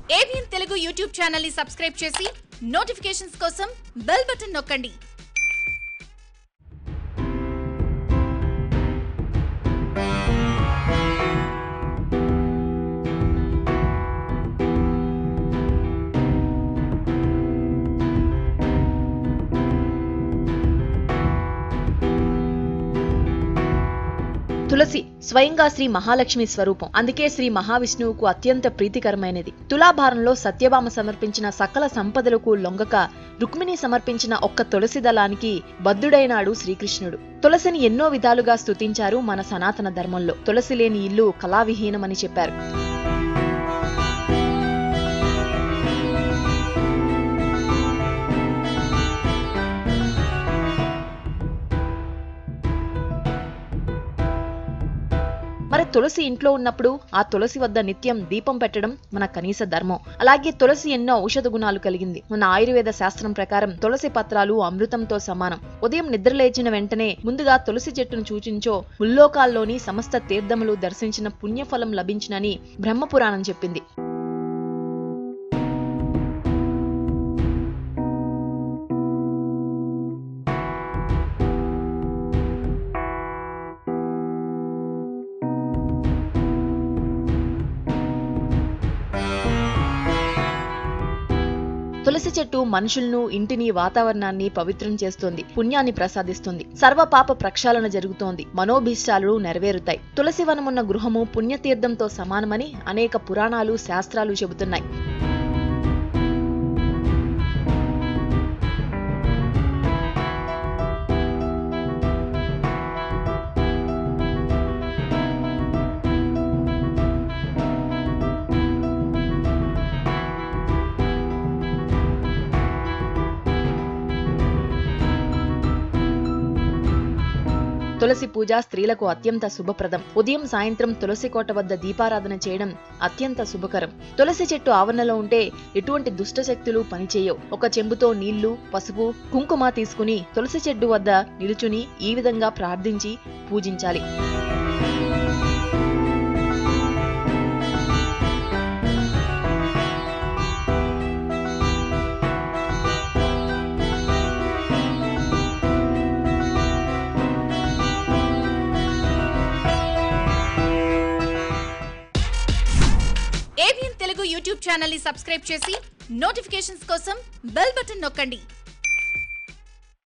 ABN Telugu YouTube channel ని subscribe చేసి notifications కోసం బెల్ బటన్ నొక్కండి తులసి స్వయంగా శ్రీ మహాలక్ష్మి స్వరూపం అందుకే శ్రీ మహావిష్ణువుకు అత్యంత ప్రీతికరమైనది తులాభారంలో సత్యభామ సమర్పించిన సకల సంపదలకు లొంగక రుక్మిణి సమర్పించిన ఒక్క తులసి దళానికి బద్ధుడైనాడు శ్రీకృష్ణుడు తులసిని ఎన్నో విధాలుగా స్తుతించారు మన సనాతన ధర్మంలో తులసి లేని ఇల్లు కళావిహీనమని చెప్పారు మరి తులసి ఇంట్లో ఉన్నప్పుడు ఆ తులసి వద్ద నిత్యం దీపం పెట్టడం మన కనీస ధర్మం అలాగే తులసి ఎన్నో ఔషధ గుణాలు కలిగింది మన ఆయుర్వేద శాస్త్రం ప్రకారం తులసి పత్రాలు అమృతంతో సమానం ఉదయం నిద్రలేచిన వెంటనే ముందుగా తులసి చెట్టును సూచించో ముల్లోకాల్లోని సమస్త తీర్థములు దర్శించిన పుణ్యఫలం లభించినని బ్రహ్మపురాణం చెప్పింది తులసి చెట్టు మనుషులను ఇంటిని వాతావరణాన్ని పవిత్రం చేస్తుంది పుణ్యాన్ని ప్రసాదిస్తుంది సర్వ పాప ప్రక్షాళన జరుగుతోంది మనోభీష్టాలు నెరవేరుతాయి తులసి వనమున్న గృహము పుణ్యతీర్థంతో సమానమని అనేక పురాణాలు శాస్త్రాలు చెబుతున్నాయి తులసి పూజ స్త్రీలకు అత్యంత శుభప్రదం ఉదయం సాయంత్రం తులసి కోట వద్ద దీపారాధన చేయడం అత్యంత శుభకరం తులసి చెట్టు ఆవరణలో ఉంటే ఎటువంటి దుష్ట శక్తులు పనిచేయవు ఒక చెంబుతో నీళ్లు పసుపు కుంకుమ తీసుకుని తులసి చెట్టు వద్ద నిలుచుని ఈ విధంగా ప్రార్థించి పూజించాలి ఏబిఎన్ తెలుగు యూట్యూబ్ ఛానల్ ని సబ్స్క్రైబ్ చేసి నోటిఫికేషన్స్ కోసం బెల్ బటన్ నొక్కండి